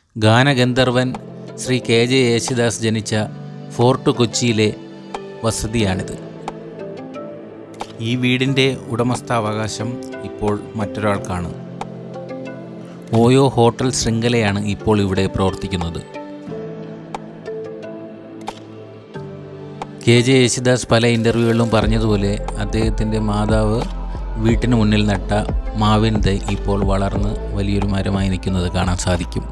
ഗാനഗന്ധർവൻ Shri K J Yesudas ജനിച്ച ഫോർട്ട് കൊച്ചിയിലെ വസതിയാണിത് ഈ വീടിൻ്റെ ഉടമസ്ഥാവകാശം ഇപ്പോൾ മറ്റൊരാൾക്കാണ് ഓയോ ഹോട്ടൽ ശൃംഖലയാണ് ഇപ്പോൾ ഇവിടെ പ്രവർത്തിക്കുന്നത് കെ ജെ യേശുദാസ് പല ഇൻ്റർവ്യൂകളിലും പറഞ്ഞതുപോലെ അദ്ദേഹത്തിൻ്റെ മാതാവ് വീട്ടിന് മുന്നിൽ നട്ട മാവിൻ തൈ ഇപ്പോൾ വളർന്ന് വലിയൊരു മരമായി നിൽക്കുന്നത് കാണാൻ സാധിക്കും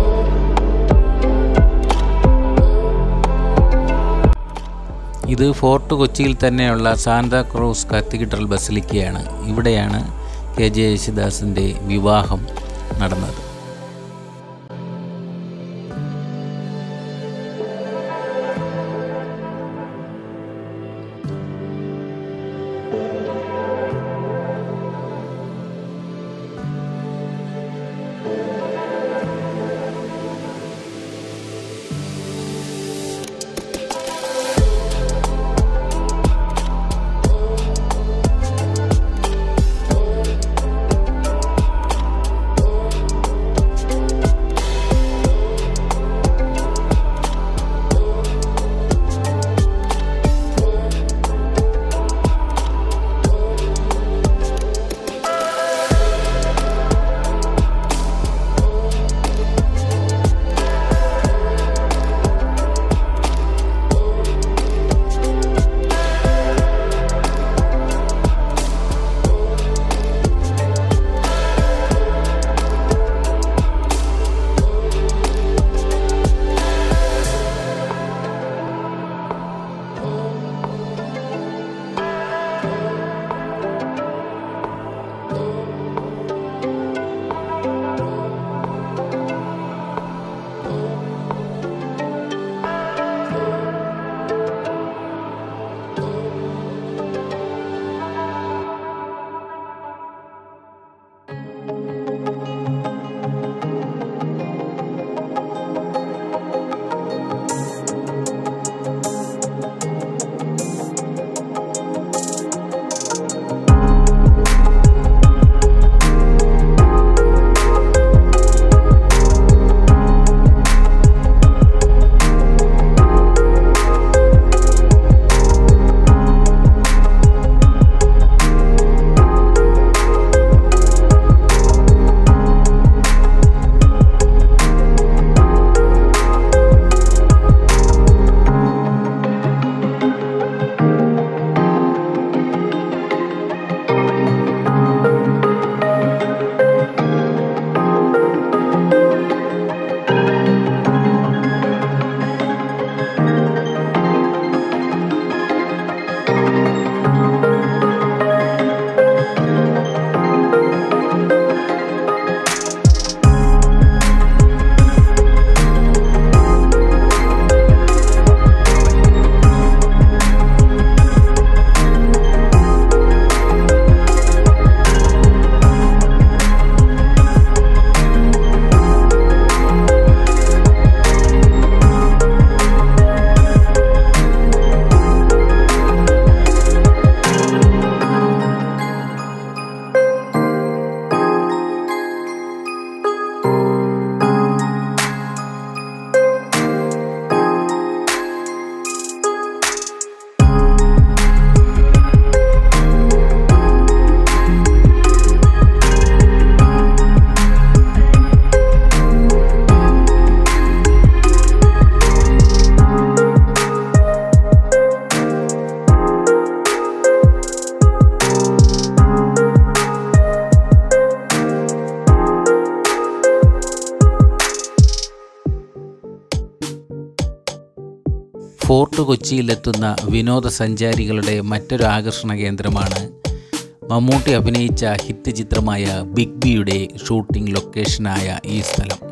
ഇത് ഫോർട്ട് കൊച്ചിയിൽ തന്നെയുള്ള സാന്താക്രൂസ് കത്തീഡ്രൽ ബസിലിക്കയാണ് ഇവിടെയാണ് കെ ജെ യേശുദാസിൻ്റെ വിവാഹം നടന്നത് ഫോർട്ട് കൊച്ചിയിലെത്തുന്ന വിനോദസഞ്ചാരികളുടെ മറ്റൊരു ആകർഷണ കേന്ദ്രമാണ് മമ്മൂട്ടി അഭിനയിച്ച ഹിറ്റ് ചിത്രമായ ബിഗ് ബിയുടെ ഷൂട്ടിംഗ് ലൊക്കേഷനായ ഈ സ്ഥലം